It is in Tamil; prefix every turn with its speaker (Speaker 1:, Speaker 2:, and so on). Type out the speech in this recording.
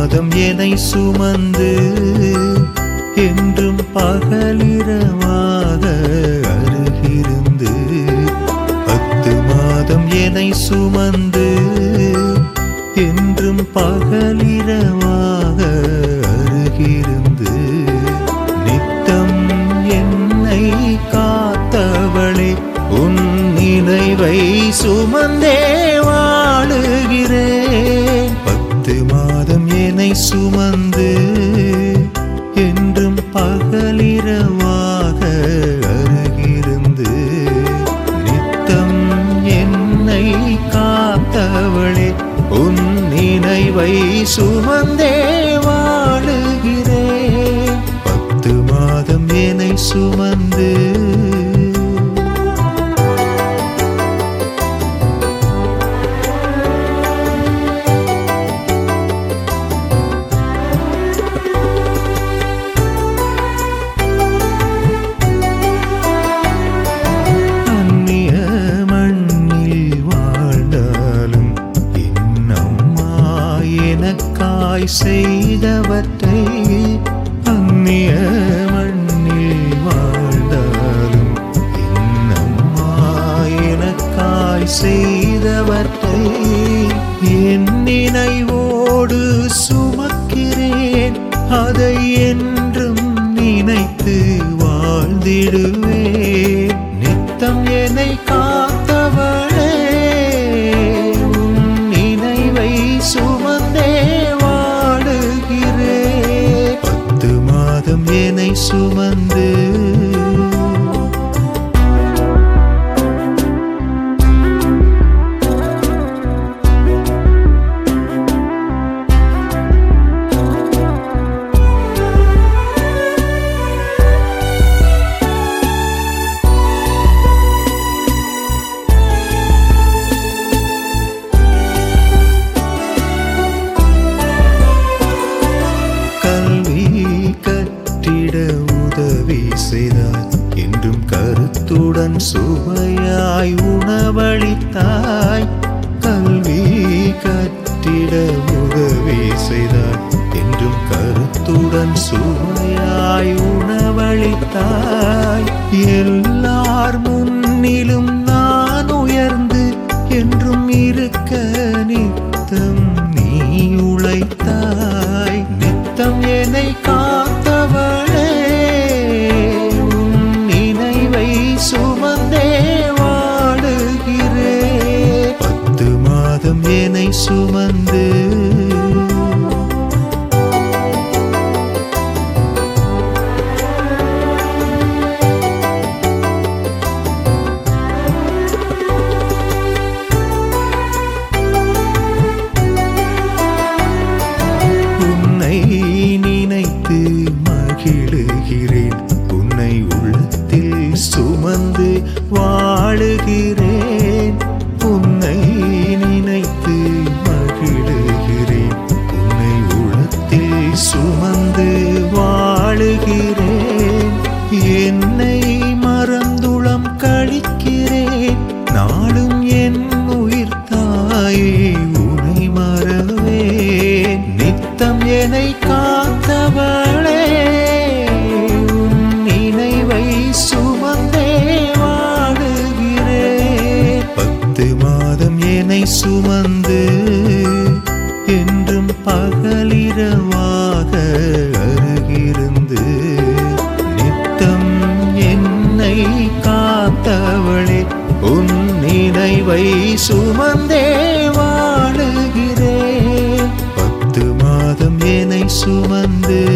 Speaker 1: மாதம் என்னை சுமந்து என்றும் பகலிரவாக அருகிருந்து பத்து மாதம் என்னை சுமந்து என்றும் பகலிரவாக அருகிருந்து நித்தம் என்னை காத்தவளே உன் நினைவை சுமந்தே வாழுகிறேன் பத்து மாதம் என்னை சுமந்து என்றும் பகலிரவாக அருகிருந்து நித்தம் என்னை காத்தவளே உன் நினைவை சுமந்தே வாழுகிறேன் பத்து மாதம் என்னை சுமந்து அந்நிய மண்ணில் வாழ்ந்தாலும் என் அம்மா எனக்காய் செய்தவற்றை அந்நிய மண்ணில் வாழ்ந்தாலும் என் அம்மா எனக்காய் செய்தவற்றை என் நினைவோடு சுமக்கிறேன் அதை என்றும் நினைத்து வாழ்ந்திடுவேன் நித்தம் என்னை காத்தவளே உன் நினைவை சுமந்தே வாழுகிறேன் பத்து மாதம் என்னை சுமந்து கல்வி கற்றிட உதவி செய்தாய் என்றும் கருத்துடன் சுவையாய் உணவளித்தாய் கல்வி கற்றிட உதவி செய்தாய் என்றும் கருத்துடன் சுவையாய் உணவளித்தாய் எல்லார் முன்னிலும் நான் உயர்ந்து என்றும் இருக்க நித்தம் நீ உழைத்தாய் நித்தம் என்னை காத்தவளே உன் நினைவை சுமந்தே வாழுகிறே பத்து மாதம் என்னை சுமந்து உன்னை நினைத்து மகிழுகிறேன் உன்னை உள்ளத்தில் சுமந்து வாழுகிறேன் உன்னை நினைத்து மகிழுகிறேன் உன்னை உள்ளத்தில் சுமந்து வாழுகிறேன் என்னை மறந்துளம் கழிக்கிறேன் நாளும் என் உயிர் தாயே உனை மறவேன் நித்தம் என்னை காத்தவளே உன் நினைவை சுமந்தே வாழுகிறேன் பத்து மாதம் என்னை சுமந்து என்றும் பகலிரவாக அருகிருந்து நித்தம் என்னை காத்தவளே உன் நினைவை சுமந்தே வாழுகிறேன் பத்து மாதம் என்னை சுமந்து